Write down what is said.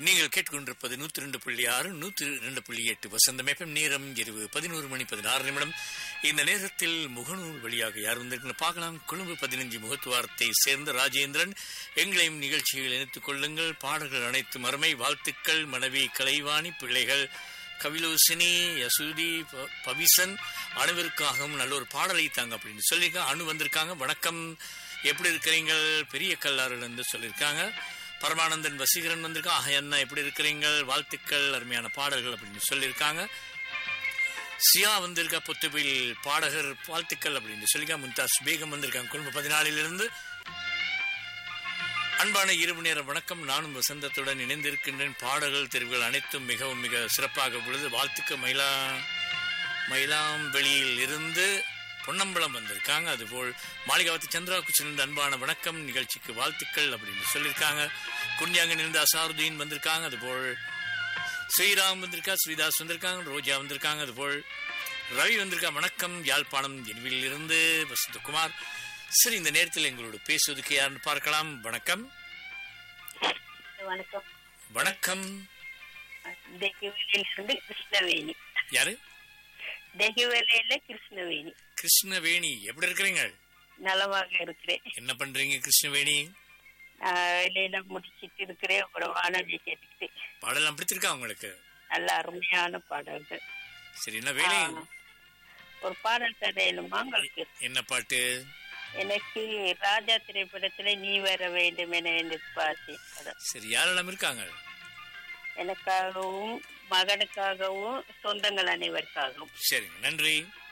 நீங்கள் கேட்டுக்கொண்டிருப்பது நூத்தி ரெண்டு புள்ளி ஆறு நூத்தி ரெண்டு புள்ளி எட்டு வசந்தம் எஃப்எம் நேரம் இரவு பதினோரு மணி பதினாறு நிமிடம் இந்த நேரத்தில் முகநூல் வழியாக யார் வந்திருக்குன்னு பார்க்கலாம் கொழும்பு பதினஞ்சு முகத்துவாரத்தை சேர்ந்த ராஜேந்திரன் எங்களையும் நிகழ்ச்சியில் இணைத்துக் கொள்ளுங்கள் பாடல்கள் அனைத்து மறுமை வாழ்த்துக்கள் மனைவி கலைவாணி பிள்ளைகள் கவிலோசினி யசூதி ப- பவிசன் அனைவருக்காகவும் நல்ல ஒரு பாடலை தாங்க அப்படின்னு சொல்லியிருக்காங்க அணு வந்திருக்காங்க வணக்கம் எப்படி இருக்கிறீங்க பெரிய கல்லாறுல இருந்து சொல்லியிருக்காங்க பரமானந்தன் வசீகரன் வந்திருக்கா ஆஹா என்ன எப்படி இருக்கிறீங்க வாழ்த்துக்கள் அருமையான பாடல்கள் அப்படின்னு சொல்லியிருக்காங்க சியா வந்திருக்கா புத்துவில் பாடகர் வாழ்த்துக்கள் அப்படின்னு சொல்லியிருக்காங்க மும்தாஸ் பேகம் வந்திருக்காங்க குடும்ப பதினாலிலிருந்து அன்பான இரவு நேர வணக்கம் நானும் வசந்தத்துடன் இணைந்திருக்கின்றேன் பாடல்கள் தெரிவுகள் அனைத்தும் மிகவும் மிக சிறப்பாக உள்ளது வாழ்த்துக்க மயிலா மயிலாம்பெளியில் இருந்து பொன்னம்பலம் வந்திருக்காங்க அதுபோல் மாளிகாவத்து சந்திராவுக்கு சிறந்த அன்பான வணக்கம் நிகழ்ச்சிக்கு வாழ்த்துக்கள் அப்படின்னு சொல்லியிருக்காங்க குஞ்சாங்கனிலிருந்து அசாருதீன் வந்திருக்காங்க அதுபோல் ஸ்ரீராம் வந்திருக்கா ஸ்ரீதாஸ் வந்திருக்காங்க ரோஜா வந்திருக்காங்க அதுபோல் ரவி வந்திருக்கா வணக்கம் யாழ்ப்பாணம் என்வில் இருந்து வசந்தகுமார் சரி இந்த நேரத்தில் எங்களோட பேசுவதுக்கு யாருன்னு பார்க்கலாம் வணக்கம் வணக்கம் வணக்கம் தெகுவேலியிலிருந்து கிருஷ்ணவேணி யாரு தெகுவேலையில கிருஷ்ணவேணி கிருஷ்ணவேணி எப்படி இருக்கிறீங்க நலமாக இருக்கிறேன் என்ன பண்றீங்க கிருஷ்ணவேணி ஆஹ் வேலையில முடிச்சிட்டு இருக்கிறேன் ஒரு வானொலி கேட்டுக்கிட்டு பாடலாம் பிடிச்சிருக்கா உங்களுக்கு நல்ல அருமையான பாடல்கள் சரி என்ன வேலை ஆஹ் ஒரு பாடல் தரையிலுமா உங்களுக்கு என்ன பாட்டு எனக்கு ராஜா திரைப்படத்துல நீ வர வேண்டும் என எதிர்பார்த்தேன் அதான். சரி யாரெல்லாம் இருக்காங்க எனக்காகவும் மகனுக்காகவும் சொந்தங்கள் அனைவருக்காகவும் சரிங்க நன்றி